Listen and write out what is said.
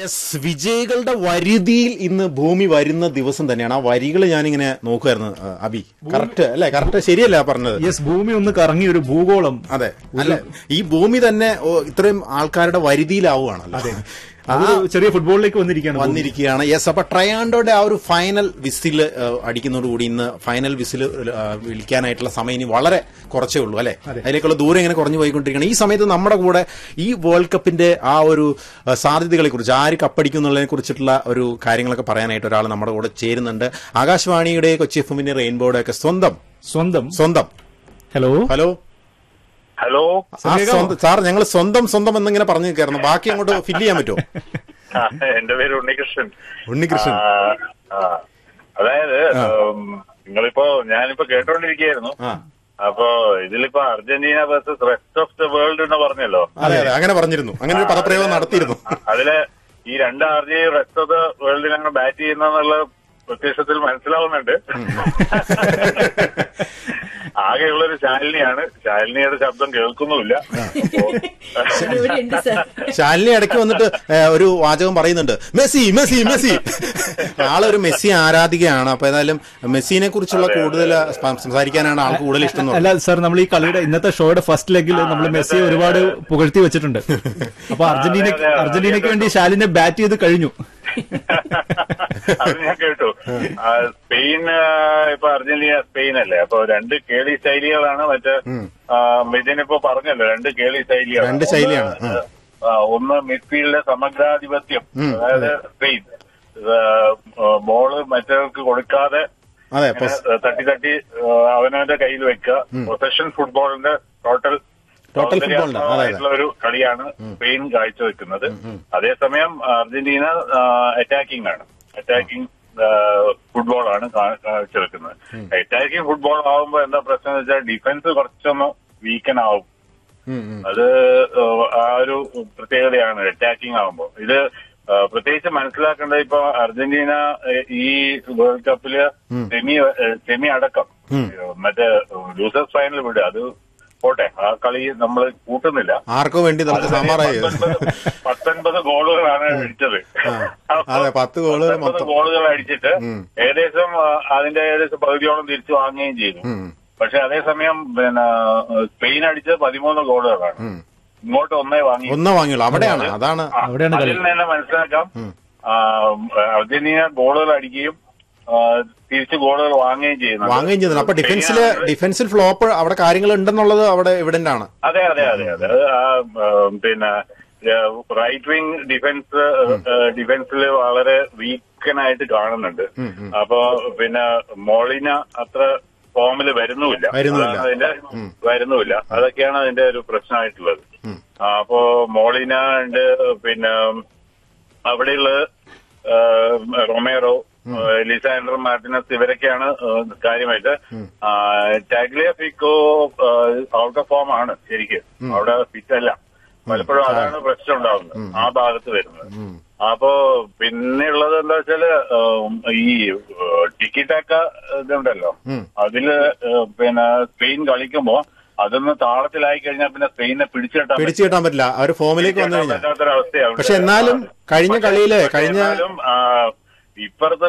Yes വിജയികളുടെ വരുതിയിൽ ഇന്ന് ഭൂമി വരുന്ന ദിവസം തന്നെയാണ് ആ വരികൾ ഞാനിങ്ങനെ നോക്കുമായിരുന്നു ആ, അബി കറക്റ്റ് അല്ലെ കറക്റ്റ് ശരിയല്ല പറഞ്ഞത് യെസ് ഭൂമി ഒന്ന് കറങ്ങി ഒരു ഭൂഗോളം അതെ അല്ല ഈ ഭൂമി തന്നെ ഓ, ഇത്രയും ആൾക്കാരുടെ വരുതിയിലാവുകയാണല്ലോ ആ ഒരു ചെറിയ ഫുട്ബോളിലേക്ക് വന്നിരിക്കുകയാണ് ഭൂമി. വന്നിരിക്കുകയാണ് യെസ് അപ്പൊ ട്രയാൻഡോയുടെ ആ ഒരു ഫൈനൽ വിസിൽ അടിക്കുന്നതോടുകൂടി ഇന്ന് ഫൈനൽ വിസിൽ വിളിക്കാനായിട്ടുള്ള സമയം ഇനി വളരെ കുറച്ചേ ഉള്ളൂ അല്ലെ അതിലേക്കുള്ള ദൂരം ഇങ്ങനെ കുറഞ്ഞു പോയിക്കൊണ്ടിരിക്കുകയാണ് ഈ സമയത്ത് നമ്മുടെ കൂടെ ഈ വേൾഡ് കപ്പിന്റെ ആ ഒരു ആ, സാധ്യതകളെ കുറിച്ച് ആര് കപ്പടിക്കും എന്നുള്ളതിനെ കുറിച്ചിട്ടുള്ള ഒരു കാര്യങ്ങളൊക്കെ പറയാനായിട്ട് ഒരാൾ നമ്മുടെ കൂടെ ചേരുന്നുണ്ട് ആകാശവാണിയുടെ കൊച്ചി എഫ് എമ്മിന്റെ റെയിൻബോയുടെ ഒക്കെ സ്വന്തം സ്വന്തം സ്വന്തം ഹലോ ഹലോ ഹലോ ആ സ്വന്തം സാർ ഞങ്ങൾ സ്വന്തം സ്വന്തം എന്നിങ്ങനെ പറഞ്ഞു നിൽക്കായിരുന്നു ബാക്കി അങ്ങോട്ട് ഫില്ല് ചെയ്യാൻ പറ്റുമോ ആ, എന്റെ പേര് ഉണ്ണികൃഷ്ണൻ ഉണ്ണികൃഷ്ണൻ ആ, ആ. അതായത് ഉം, നിങ്ങളിപ്പോ ഞാനിപ്പോ കേട്ടോണ്ടിരിക്കുകയായിരുന്നു ആ അപ്പോ ഇതിലിപ്പോ Argentina versus rest of the world എന്ന് പറഞ്ഞല്ലോ അതെ അതെ അങ്ങനെ പറഞ്ഞിരുന്നു അങ്ങനെ ഒരു പദപ്രയോഗം നടത്തിയിരുന്നു അതില് ഈ രണ്ട് ആർജി റെസ്റ്റ് ഓഫ് ദ വേൾഡിലാണ് ബാറ്റ് ചെയ്യുന്നുള്ള പ്രത്യക്ഷത്തിൽ മനസ്സിലാവുന്നുണ്ട് ആകെയുള്ളൊരു ശാലിനിയാണ് ശാലിനിയുടെ ശബ്ദം കേൾക്കുന്നുമില്ല ഇവിടെയുണ്ട് സാർ ശാലിനി ഇടയ്ക്ക് വന്നിട്ട് ഏ, ഒരു വാചകം പറയുന്നുണ്ട് മെസ്സി മെസ്സി മെസ്സി ആളൊരു മെസ്സി ആരാധികയാണ് അപ്പൊ ഏതായാലും മെസ്സിനെ കുറിച്ചുള്ള കൂടുതൽ സ്പ- സംസാരിക്കാനാണ് ആൾക്ക് കൂടുതൽ ഇഷ്ടം എന്ന് അല്ല സാർ നമ്മൾ ഈ കളിയുടെ ഇന്നത്തെ ഷോയുടെ ഫസ്റ്റ് ലെഗിൽ നമ്മൾ മെസ്സിയെ ഒരുപാട് പുകഴ്ത്തി വെച്ചിട്ടുണ്ട് അപ്പൊ അർജന്റീന അതെ, അതെ, അർജന്റീനയ്ക്ക് ഞാൻ വേണ്ടി ശാലിനെ ബാറ്റ് ചെയ്ത് കഴിഞ്ഞു അത് ഞാൻ കേട്ടു ആ, സ്പെയിൻ ആ, ഇപ്പൊ അർജന്റീന സ്പെയിൻ അല്ലേ അപ്പൊ രണ്ട് കേളി ശൈലികളാണ് മറ്റേ ആ, മിഥുൻ ഇപ്പൊ പറഞ്ഞല്ലോ രണ്ട് കേളി ശൈലികളാണ് രണ്ട് ശൈലിയാണ്. ഒന്ന്, ആ, ഒന്ന് മിഡ്ഫീൽഡിലെ സമഗ്രാധിപത്യം അതായത് സ്പെയിൻ ആ, ആ, ബോള് മറ്റവർക്ക് കൊടുക്കാതെ അതെ ഇങ്ങനെ പൊസ്- തട്ടി തട്ടി ആ, അവനവന്റെ കയ്യിൽ വെക്കുക പൊസഷൻ ഫുട്ബോളിന്റെ ടോട്ടൽ Total football ഉണ്ട്. അതെ, അതെ. ഒരു കളിയാണ് സ്പെയിൻ കാഴ്ചവെക്കുന്നത് അതേസമയം അർജന്റീന അറ്റാക്കിംഗ് ആണ് അറ്റാക്കിംഗ് ഫുട്ബോളാണ് കാ- കാഴ്ചവെക്കുന്നത് അറ്റാക്കിംഗ് ഫുട്ബോൾ ആവുമ്പോ എന്താ പ്രശ്നം എന്ന് വെച്ചാൽ ഡിഫൻസ് കുറച്ചൊന്ന് വീക്കൻ ആവും ഉം, ഉം. അത് ഏഹ്, ആ ഒരു പ്രത്യേകതയാണ് അറ്റാക്കിംഗ് ആകുമ്പോൾ ഇത് ഏഹ്, പ്രത്യേകിച്ച് മനസ്സിലാക്കേണ്ടത് ഇപ്പൊ അർജന്റീന ഏഹ്, ഈ വേൾഡ് കപ്പില് സെമി ഏഹ്, സെമി അടക്കം ഏഹ്, മറ്റേ ലൂസേഴ്സ് ഫൈനൽ വിടുക അത് പോട്ടെ ആ കളി നമ്മൾ കൂട്ടുന്നില്ല ആർക്കോ വേണ്ടി നമുക്ക് സാമ്പാറായി പത്തൊൻപത് പത്തൊൻപത് ഗോളുകളാണ് അടിച്ചത് അതെ, പത്ത് ഗോളുകൾ പത്തൊൻപത് മൊത്തം. ഗോളുകൾ അടിച്ചിട്ട് ഏകദേശം ആ, അതിന്റെ ഏകദേശം പകുതിയോളം തിരിച്ചു വാങ്ങുകയും ചെയ്തു ഉം. പക്ഷെ അതേസമയം പിന്നെ സ്പെയിൻ അടിച്ചത് പതിമൂന്ന് ഗോളുകളാണ് ഇങ്ങോട്ട് ഒന്നേ വാങ്ങി ഒന്നേ വാങ്ങിയുള്ളൂ അവിടെയാണ് അതാണ് ആ, അവിടെയാണ് കളി. അതിൽ തന്നെ മനസ്സിലാക്കാം ആ, അർജന്റീന ഗോളുകൾ അടിക്കുകയും ആ, തിരിച്ച് ഗോളുകൾ വാങ്ങുകയും ചെയ്യുന്നു വാങ്ങുകയും ചെയ്തു അപ്പൊ ഡിഫൻസില് ഡിഫൻസിൽ ഫ്ലോപ്പ് അവിടെ കാര്യങ്ങൾ ഉണ്ടെന്നുള്ളത് അവിടെ എവിഡന്റ് ആണ് അതെ അതെ അതെ അതെ അത് ആ, ആ, പിന്നെ റൈറ്റ് വിങ് ഡിഫൻസ് ഡിഫൻസിൽ വളരെ വീക്കനായിട്ട് കാണുന്നുണ്ട് അപ്പൊ പിന്നെ മോളിന അത്ര ഫോമിൽ വരുന്നുമില്ല വരുന്നുമില്ല. അതാണ് അതിന്റെ വരുന്നുമില്ല അതൊക്കെയാണ് അതിന്റെ ഒരു പ്രശ്നമായിട്ടുള്ളത് ആ, അപ്പോ മോളിന ഉണ്ട് പിന്നെ അവിടെയുള്ള ആ, റൊമേറോ ആ, ലിസാൻഡർ മാർട്ടിനസ് ഇവരൊക്കെയാണ് ആ, കാര്യമായിട്ട് ആ, Tagliafico out of form ആണ് ശരിക്കും അവിടെ ഫിറ്റ് അല്ല പലപ്പോഴും അതാണ് പ്രശ്നം ഉണ്ടാവുന്നത് ആ ഭാഗത്ത് വരുന്നത് അപ്പോ പിന്നെയുള്ളത് എന്താ വെച്ചാല് ഉം, ഈ ടിക്കി ടാക്ക ഇതുണ്ടല്ലോ അതില് ഏഹ്, പിന്നെ സ്പെയിൻ കളിക്കുമ്പോ അതൊന്ന് താളത്തിലായി കഴിഞ്ഞാൽ പിന്നെ സ്പെയിനെ പിടിച്ചിട്ടാൻ പിടിച്ചു കിട്ടാൻ പറ്റില്ല അവർ ഫോമിലേക്ക് വന്നു കഴിഞ്ഞാൽ പറ്റാത്തൊരവസ്ഥയാണ് പക്ഷെ എന്നാലും കഴിഞ്ഞ കളിയില് കഴിഞ്ഞ ഇപ്പറത്തെ